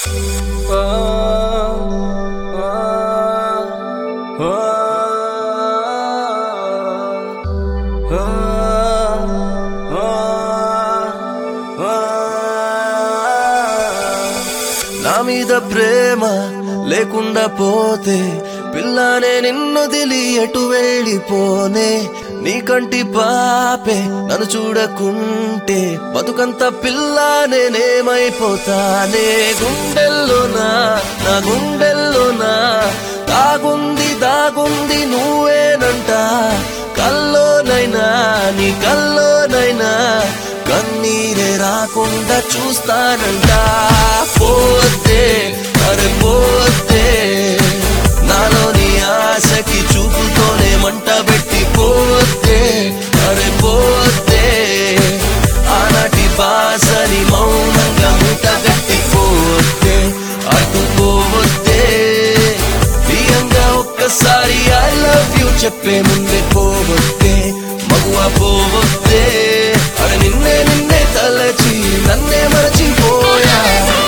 నా మీద ప్రేమ లేకుండా పోతే పిల్లనే నిన్ను దిలి ఎటు వెళ్ళిపోనే నీ కంటి పాపే నన్ను చూడకుంటే బతుకంత పిల్ల నేనేమైపోతానే గుండెల్లోనా నా గుండెల్లోనా దాగుంది దాగుంది నువ్వేనంట కల్లోనైనా నీ కల్లోనైనా కన్నీరే రాకుండా చూస్తానంట పోతే అరే పోతే నాలోని ఆశకి చూపుతోనే మంట పెట్టి పోతే అరే పోతే ఆనాటి బాసని మౌనంగా మూట కట్టి పోతే అటు పోతే ప్రియంగా ఒక్కసారి ఐ లవ్ యూ చెప్పే ముందే పోవొస్తే మగువ పోవొస్తే అరే నిన్నే నిన్నే తలచి నన్నే మరచిపోయా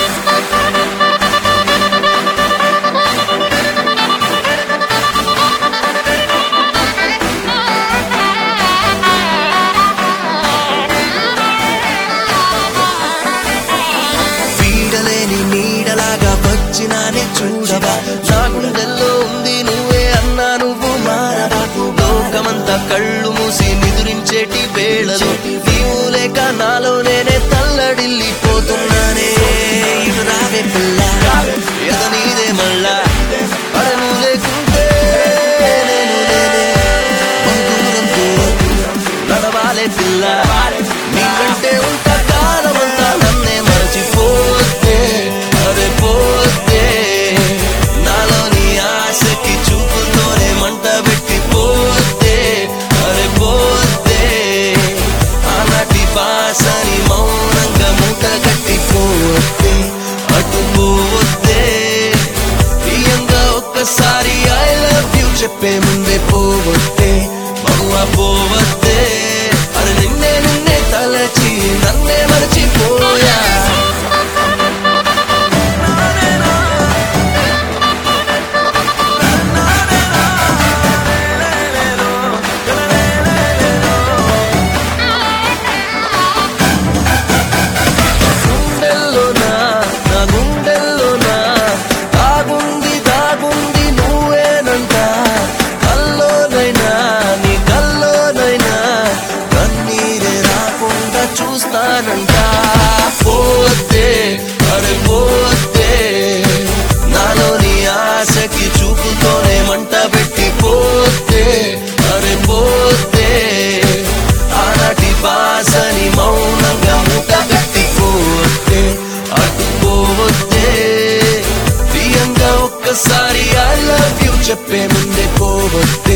వీడలేని నీడలాగా వచ్చినానే చూడవా నా గుండెల్లో ఉంది నువ్వే అన్నా నువ్వు మారవా లోకమంతా కళ్ళు మూసి నిదురించేటి వేళలో నీవు లేక నాలో నేనే తల్లడిల్లిపోతున్నానే ఇటు రావే పిల్ల ఎద నీదే మళ్ళా అరే నువ్వు లేకుంటే నేను లేనే బహు దూరం దూరం నడవాలే పిల్ల నీకంటే ఉంట కాలమంతా నన్నే మరచిపోతే అరే పోతే నాలోని ఆశకి చూపుతోనే మంట పెట్టి పోతే అరే పోతే ఆనాటి బాసని మౌనంగా మూట కట్టి పోతే అటు పోతే ప్రియంగా ఒక్కసారి ఐ లవ్ యూ చెప్పే ముందే పోవొస్తే మగువ పోవద్దే అరే నిన్నే నిన్నే తలచి నన్నే మరచిపోయా గుండెల్లోనా నా గుండెల్లోనా దాగుంది దాగుంది నువ్వేనంట కల్లోనైనా నీ కల్లోనైనా కన్నీరే రాకుండా చూస్తానంట పోతే అరే పోతే నాలోని ఆశకి చూపుతోనే మంట పెట్టి పోతే అరే పోతే ఆనాటి బాసని మౌనంగా మూట కట్టి పోతే అటు పోతే ప్రియంగా ఒక్కసారి ఐ లవ్ యూ చెప్పే ముందే పోవద్దే